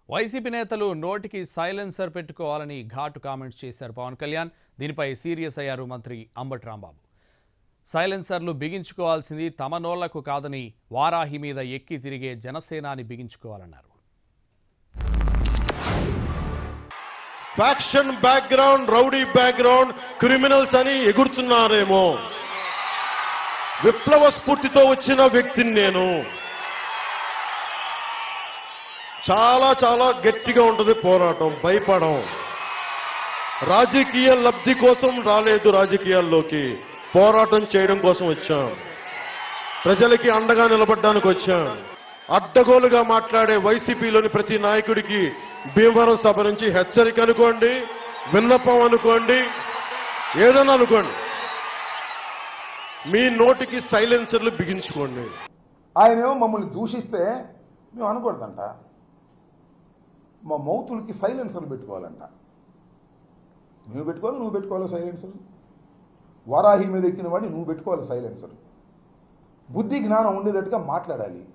YCP నేతలు నోటికి silencer పెట్టుకోవాలని ఘాటు కామెంట్స్ చేశారు పవన్ కళ్యాణ్ దీనిపై సీరియస్ అయ్యారు మంత్రి అంబటి రాంబాబు సైలెన్సర్లు బిగించుకోవాల్సింది తమ నోళ్లకు కాదని వారాహి మీద ఎక్కి తిరిగే జనసేనాని బిగించుకోవాలన్నారు faction background rowdy background criminals అని ఎగురుతున్నారేమో విప్లవ స్ఫూర్తితో వచ్చిన వ్యక్తిని నేను చాలా చాలా గట్టిగా ఉంటుంది పోరాటం భయపడం రాజకీయ లబ్ధి కోసం రాలేదు రాజకీయాల్లోకి పోరాటం చేయడం కోసం వచ్చాం ప్రజలకి అండగా నిలబడడానికి వచ్చాం అడ్డగోలుగా మాట్లాడే వైసీపీలోని ప్రతి నాయకుడికి భీమవరం సభ నుంచి హెచ్చరిక అనుకోండి విన్నపం అనుకోండి ఏదైనా అనుకోండి మీ నోటికి సైలెన్సర్లు బిగించుకోండి ఆయనేమో మమ్మల్ని దూషిస్తే మేము అనకూడదంట మా మౌతులకి సైలెన్సర్లు పెట్టుకోవాలంట నువ్వు పెట్టుకోవాలి నువ్వు పెట్టుకోవాలి సైలెన్సర్ వారాహి మీద ఎక్కిన వాడిని నువ్వు పెట్టుకోవాలి సైలెన్సర్ బుద్ధి జ్ఞానం ఉండేటట్టుగా మాట్లాడాలి